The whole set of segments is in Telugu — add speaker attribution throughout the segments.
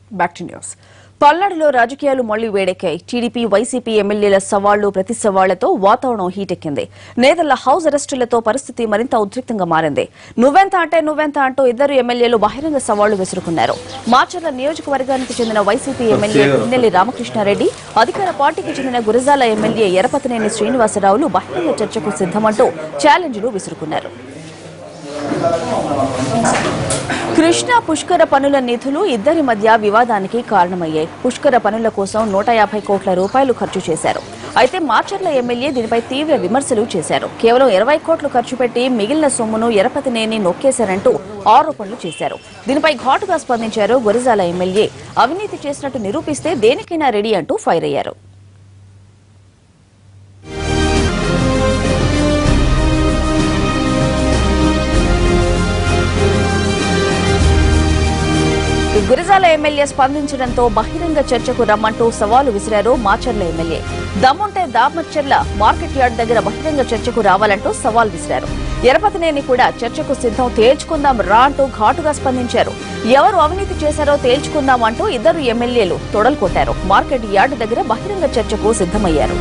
Speaker 1: బ్యాక్ టు న్యూస్ పల్నాడులో రాజకీయాలు మళ్లీ వేడెక్కాయి టీడీపీ వైసీపీ ఎమ్మెల్యేల సవాళ్లు ప్రతి సవాళ్లతో వాతావరణం హీటెక్కింది నేతల హౌస్ అరెస్టులతో పరిస్థితి మరింత ఉద్రిక్తంగా మారింది నువ్వెంత అంటే నువ్వెంత అంటూ ఇద్దరు ఎమ్మెల్యేలు బహిరంగ సవాళ్లు విసురుకున్నారు మాచర్ల నియోజకవర్గానికి చెందిన వైసీపీ ఎమ్మెల్యే పిన్నెల్లి రామకృష్ణారెడ్డి అధికార పార్టీకి చెందిన గురజాల ఎమ్మెల్యే ఎరపతినేని శ్రీనివాసరావులు బహిరంగ చర్చకు సిద్దమంటూ ఛాలెంజ్లు విసురుకున్నారు కృష్ణా పుష్కర పనుల నిధులు ఇద్దరి మధ్య వివాదానికి కారణమయ్యాయి పుష్కర పనుల కోసం నూట యాభై కోట్ల రూపాయలు ఖర్చు చేశారు అయితే మాచర్ల ఎమ్మెల్యే దీనిపై తీవ్ర విమర్శలు చేశారు కేవలం ఇరవై కోట్లు ఖర్చు పెట్టి మిగిలిన సొమ్మును ఎరపతినేని నొక్కేశారంటూ ఆరోపణలు చేశారు దీనిపై ఘాటుగా స్పందించారు గురజాల ఎమ్మెల్యే అవినీతి చేసినట్టు నిరూపిస్తే దేనికైనా రెడీ అంటూ ఫైర్ అయ్యారు గురజాల ఎమ్మెల్యే స్పందించడంతో బహిరంగ చర్చకు రమ్మంటూ సవాలు విసిరారు మాచర్ల ఎమ్మెల్యే దమ్ముంటే దామచర్ల మార్కెట్ యార్డ్ దగ్గర బహిరంగ చర్చకు రావాలంటూ సవాల్ విసిరారు ఎరపతినేని కూడా చర్చకు సిద్ధం తేల్చుకుందాం రా అంటూ ఘాటుగా స్పందించారు ఎవరు అవినీతి చేశారో తేల్చుకుందాం అంటూ ఇద్దరు ఎమ్మెల్యేలు తొడలు కొట్టారు మార్కెట్ యార్డ్ దగ్గర బహిరంగ చర్చకు సిద్ధమయ్యారు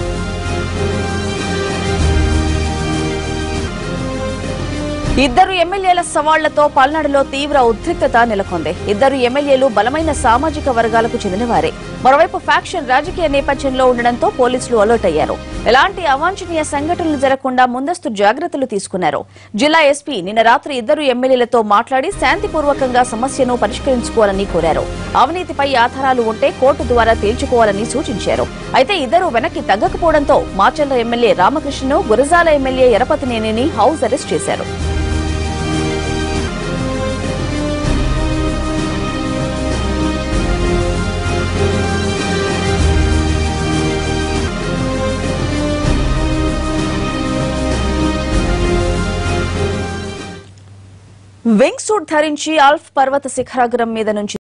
Speaker 1: ఇద్దరు ఎమ్మెల్యేల సవాళ్లతో పల్నాడులో తీవ్ర ఉద్రిక్తత నెలకొంది ఇద్దరు ఎమ్మెల్యేలు బలమైన సామాజిక వర్గాలకు చెందినవారే మరోవైపు ఫ్యాక్షన్ రాజకీయ నేపథ్యంలో ఉండడంతో పోలీసులు అలర్ట్ అయ్యారు ఎలాంటి అవాంఛనీయ సంఘటనలు జరగకుండా ముందస్తు జాగ్రత్తలు తీసుకున్నారు జిల్లా ఎస్పీ నిన్న రాత్రి ఇద్దరు ఎమ్మెల్యేలతో మాట్లాడి శాంతిపూర్వకంగా సమస్యను పరిష్కరించుకోవాలని కోరారు అవినీతిపై ఆధారాలు ఉంటే కోర్టు ద్వారా తేల్చుకోవాలని సూచించారు అయితే ఇద్దరు వెనక్కి తగ్గకపోవడంతో మాచర్ల ఎమ్మెల్యే రామకృష్ణను గురజాల ఎమ్మెల్యే ఎరపతినేనిని హౌస్ అరెస్ట్ చేశారు వింగ్ సూట్ ధరించి ఆల్ఫ్ పర్వత శిఖరాగ్రం మీద నుంచి